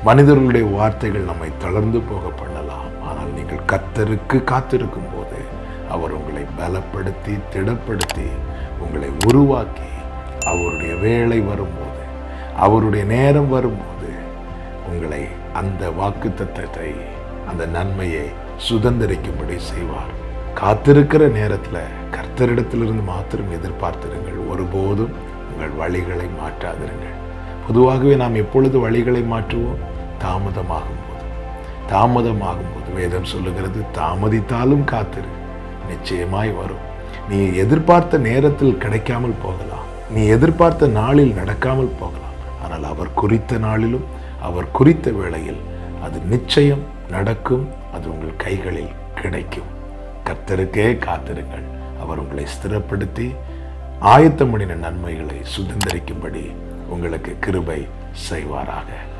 மனிதர்களுடைய வார்த்தைகள் நம்மை தளர்ந்து போக பண்ணலாம் ஆனால் நீங்கள் கர்த்தருக்கு காத்திருக்கும் போது அவர் உங்களை பலப்படுத்தி திடப்படுத்தி உங்களை உருவாக்கி அவருடைய வேலை வரும்போது அவருடைய நேரம் வரும்போது உங்களை அந்த வாக்குத்தத்தத்தை அந்த நன்மையை சுதந்திரிக்கும்படி செய்வார் காத்திருக்கிற நேரத்தில் கர்த்தரிடத்திலிருந்து மாத்திரம் எதிர்பார்த்திருங்கள் ஒருபோதும் உங்கள் வழிகளை மாற்றாதிருங்கள் பொதுவாகவே நாம் எப்பொழுது வழிகளை மாற்றுவோம் தாமதமாகும் போது தாமதமாகும் போது வேதம் சொல்லுகிறது தாமதித்தாலும் காத்திரு நிச்சயமாய் வரும் நீ எதிர்பார்த்த நேரத்தில் கிடைக்காமல் போகலாம் நீ எதிர்பார்த்த நாளில் நடக்காமல் போகலாம் ஆனால் அவர் குறித்த நாளிலும் அவர் குறித்த வேளையில் அது நிச்சயம் நடக்கும் அது உங்கள் கைகளில் கிடைக்கும் கர்த்தருக்கே காத்திருங்கள் அவர் உங்களை ஸ்திரப்படுத்தி ஆயத்தம் பண்ணின நன்மைகளை சுதந்திரிக்கும்படி உங்களுக்கு கிருபை செய்வாராக